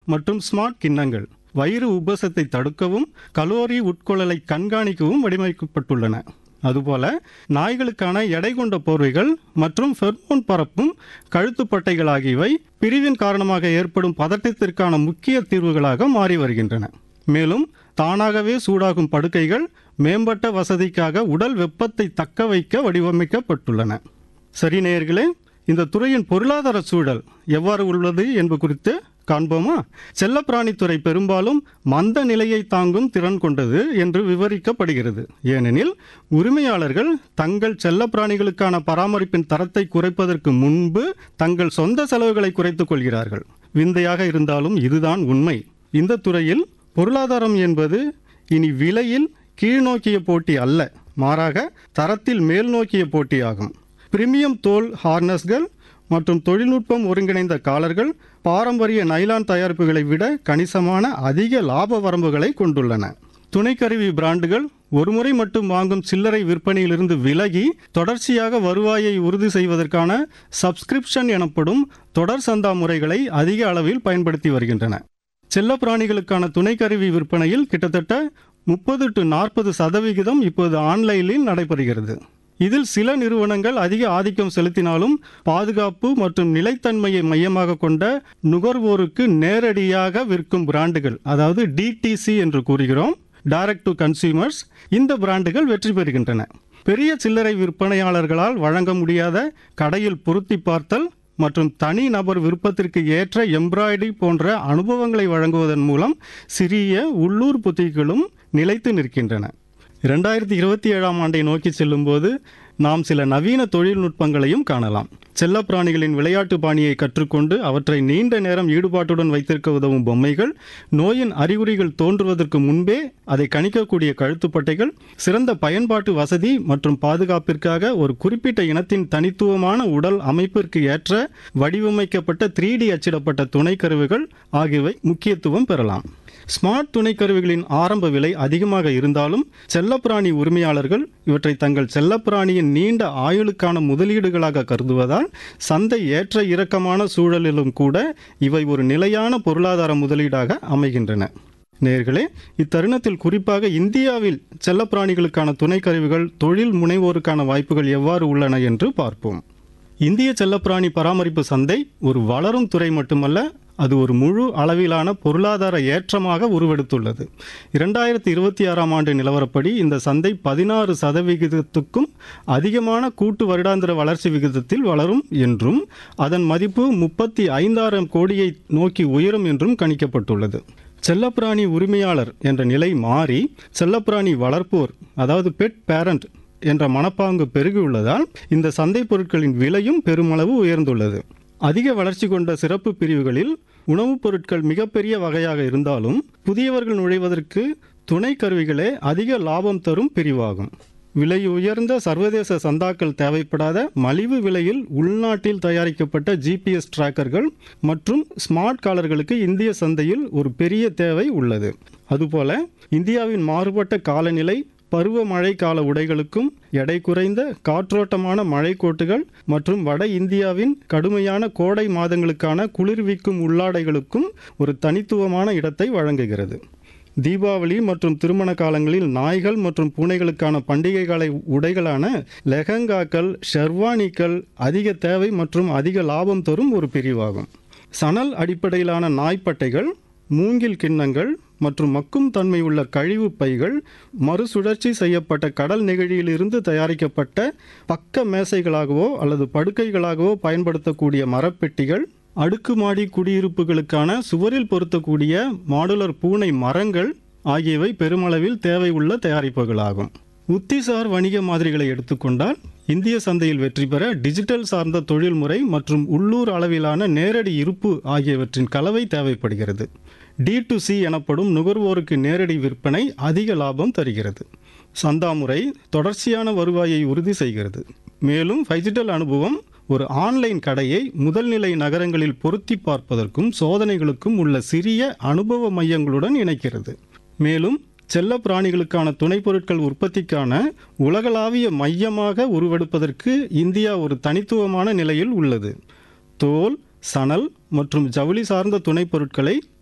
மற்றும் ஸ்மார்ட் கிண்ணங்கள் வயிறு உபசத்தை தடுக்கவும் கலோரி உட்கொள்ளலை கண்காணிக்கவும் வடிவமைக்கப்பட்டுள்ளன அதுபோல நாய்களுக்கான எடை கொண்ட போர்வைகள் மற்றும் ஃபெர்மோன் பரப்பும் கழுத்துப்பட்டைகள் ஆகியவை பிரிவின் காரணமாக ஏற்படும் பதட்டத்திற்கான முக்கிய தீர்வுகளாக மாறி வருகின்றன மேலும் தானாகவே சூடாகும் படுக்கைகள் மேம்பட்ட வசதிக்காக உடல் வெப்பத்தை தக்க வைக்க வடிவமைக்கப்பட்டுள்ளன சரி நேயர்களே இந்த துறையின் பொருளாதார சூழல் எவ்வாறு உள்ளது என்பது குறித்து காண்போமா செல்லப்பிராணித்துறை பெரும்பாலும் மந்த நிலையை தாங்கும் திறன் கொண்டது என்று விவரிக்கப்படுகிறது ஏனெனில் உரிமையாளர்கள் தங்கள் செல்லப்பிராணிகளுக்கான பராமரிப்பின் தரத்தை குறைப்பதற்கு முன்பு தங்கள் சொந்த செலவுகளை குறைத்துக் கொள்கிறார்கள் விந்தையாக இருந்தாலும் இதுதான் உண்மை இந்த துறையில் பொருளாதாரம் என்பது இனி விலையில் கீழ்நோக்கிய போட்டி அல்ல மாறாக தரத்தில் மேல் நோக்கிய போட்டியாகும் பிரீமியம் தோல் ஹார்னஸ்கள் மற்றும் தொழில்நுட்பம் ஒருங்கிணைந்த காலர்கள் பாரம்பரிய நைலான் தயாரிப்புகளை விட கணிசமான அதிக லாப வரம்புகளை கொண்டுள்ளன துணைக்கருவி பிராண்டுகள் ஒருமுறை மட்டும் வாங்கும் சில்லறை விற்பனையிலிருந்து விலகி தொடர்ச்சியாக வருவாயை உறுதி செய்வதற்கான சப்ஸ்கிரிப்ஷன் எனப்படும் தொடர் சந்தா முறைகளை அதிக அளவில் பயன்படுத்தி வருகின்றன செல்லப்பிராணிகளுக்கான துணைக்கருவி விற்பனையில் கிட்டத்தட்ட முப்பது டு நாற்பது சதவிகிதம் இப்போது ஆன்லைனில் நடைபெறுகிறது இதில் சில நிறுவனங்கள் அதிக ஆதிக்கம் செலுத்தினாலும் பாதுகாப்பு மற்றும் நிலைத்தன்மையை மையமாக கொண்ட நுகர்வோருக்கு நேரடியாக விற்கும் பிராண்டுகள் அதாவது டிடிசி என்று கூறுகிறோம் டைரக்ட் டு கன்சியூமர்ஸ் இந்த பிராண்டுகள் வெற்றி பெறுகின்றன பெரிய சில்லறை விற்பனையாளர்களால் வழங்க முடியாத கடையில் பொருத்தி பார்த்தல் மற்றும் தனி நபர் விருப்பத்திற்கு ஏற்ற எம்ப்ராய்டரி போன்ற அனுபவங்களை வழங்குவதன் மூலம் சிறிய உள்ளூர் புத்திகளும் நிலைத்து நிற்கின்றன இரண்டாயிரத்தி இருபத்தி ஏழாம் ஆண்டை நோக்கி செல்லும்போது நாம் சில நவீன தொழில்நுட்பங்களையும் காணலாம் செல்லப்பிராணிகளின் விளையாட்டு பாணியை கற்றுக்கொண்டு அவற்றை நீண்ட நேரம் ஈடுபாட்டுடன் வைத்திருக்க உதவும் பொம்மைகள் நோயின் அறிகுறிகள் தோன்றுவதற்கு முன்பே அதை கணிக்கக்கூடிய கழுத்துப்பட்டைகள் சிறந்த பயன்பாட்டு வசதி மற்றும் பாதுகாப்பிற்காக ஒரு குறிப்பிட்ட இனத்தின் தனித்துவமான உடல் அமைப்பிற்கு ஏற்ற வடிவமைக்கப்பட்ட த்ரீ டி அச்சிடப்பட்ட துணைக்கருவிகள் ஆகியவை முக்கியத்துவம் பெறலாம் ஸ்மார்ட் துணைக்கருவிகளின் ஆரம்ப விலை அதிகமாக இருந்தாலும் செல்லப்பிராணி உரிமையாளர்கள் இவற்றை தங்கள் செல்லப்பிராணியின் நீண்ட ஆயுளுக்கான முதலீடுகளாக கருதுவதால் சந்தை ஏற்ற இறக்கமான சூழலிலும் கூட இவை ஒரு நிலையான பொருளாதார முதலீடாக அமைகின்றன நேர்களே இத்தருணத்தில் குறிப்பாக இந்தியாவில் செல்லப்பிராணிகளுக்கான துணைக்கருவிகள் தொழில் முனைவோருக்கான வாய்ப்புகள் எவ்வாறு உள்ளன என்று பார்ப்போம் இந்திய செல்லப்பிராணி பராமரிப்பு சந்தை ஒரு வளரும் துறை மட்டுமல்ல அது ஒரு முழு அளவிலான பொருளாதார ஏற்றமாக உருவெடுத்துள்ளது இரண்டாயிரத்தி இருபத்தி ஆறாம் ஆண்டு நிலவரப்படி இந்த சந்தை பதினாறு சதவிகிதத்துக்கும் அதிகமான கூட்டு வருடாந்திர வளர்ச்சி விகிதத்தில் வளரும் என்றும் அதன் மதிப்பு முப்பத்தி ஐந்தாயிரம் கோடியை நோக்கி உயரும் என்றும் கணிக்கப்பட்டுள்ளது செல்லப்பிராணி உரிமையாளர் என்ற நிலை மாறி செல்லப்பிராணி வளர்ப்போர் அதாவது பெட் பேரண்ட் என்ற மனப்பாங்கு பெருகியுள்ளதால் இந்த சந்தை பொருட்களின் விலையும் பெருமளவு உயர்ந்துள்ளது அதிக வளர்ச்சி கொண்ட சிறப்பு பிரிவுகளில் உணவுப் பொருட்கள் மிகப்பெரிய வகையாக இருந்தாலும் புதியவர்கள் நுழைவதற்கு துணை கருவிகளே அதிக லாபம் தரும் பிரிவாகும் விலை உயர்ந்த சர்வதேச சந்தாக்கள் தேவைப்படாத மலிவு விலையில் உள்நாட்டில் தயாரிக்கப்பட்ட ஜிபிஎஸ் டிராக்கர்கள் மற்றும் ஸ்மார்ட் காலர்களுக்கு இந்திய சந்தையில் ஒரு பெரிய தேவை உள்ளது அதுபோல இந்தியாவின் மாறுபட்ட காலநிலை பருவமழை கால உடைகளுக்கும் எடை குறைந்த காற்றோட்டமான மழைக்கோட்டுகள் மற்றும் வட இந்தியாவின் கடுமையான கோடை மாதங்களுக்கான குளிர்விக்கும் உள்ளாடைகளுக்கும் ஒரு தனித்துவமான இடத்தை வழங்குகிறது தீபாவளி மற்றும் திருமண காலங்களில் நாய்கள் மற்றும் பூனைகளுக்கான பண்டிகை கால உடைகளான லெஹங்காக்கள் ஷெர்வானிக்கள் அதிக தேவை மற்றும் அதிக லாபம் தரும் ஒரு பிரிவாகும் சணல் அடிப்படையிலான நாய்ப்பட்டைகள் மூங்கில் கிண்ணங்கள் மற்றும் மக்கும் தன்மை உள்ள கழிவு பைகள் மறுசுழற்சி செய்யப்பட்ட கடல் நெகிழியிலிருந்து தயாரிக்கப்பட்ட பக்க மேசைகளாகவோ அல்லது படுக்கைகளாகவோ பயன்படுத்தக்கூடிய மரப்பெட்டிகள் அடுக்குமாடி குடியிருப்புகளுக்கான சுவரில் பொருத்தக்கூடிய மாடுலர் பூனை மரங்கள் ஆகியவை பெருமளவில் தேவை உள்ள தயாரிப்புகளாகும் உத்திசார் வணிக மாதிரிகளை எடுத்துக்கொண்டால் இந்திய சந்தையில் வெற்றி பெற டிஜிட்டல் சார்ந்த தொழில்முறை மற்றும் உள்ளூர் அளவிலான நேரடி இருப்பு ஆகியவற்றின் கலவை தேவைப்படுகிறது டி டு சி எனப்படும் நுகர்வோருக்கு நேரடி விற்பனை அதிக லாபம் தருகிறது சந்தா முறை தொடர்ச்சியான வருவாயை உறுதி செய்கிறது மேலும் டிஜிட்டல் அனுபவம் ஒரு ஆன்லைன் கடையை முதல்நிலை நகரங்களில் பொருத்தி பார்ப்பதற்கும் சோதனைகளுக்கும் உள்ள சிறிய அனுபவ மையங்களுடன் இணைக்கிறது மேலும் செல்ல பிராணிகளுக்கான துணைப் பொருட்கள் உற்பத்திக்கான உலகளாவிய மையமாக உருவெடுப்பதற்கு இந்தியா ஒரு தனித்துவமான நிலையில் உள்ளது தோல் சணல் மற்றும் ஜவுளி சார்ந்த துணைப் பொருட்களை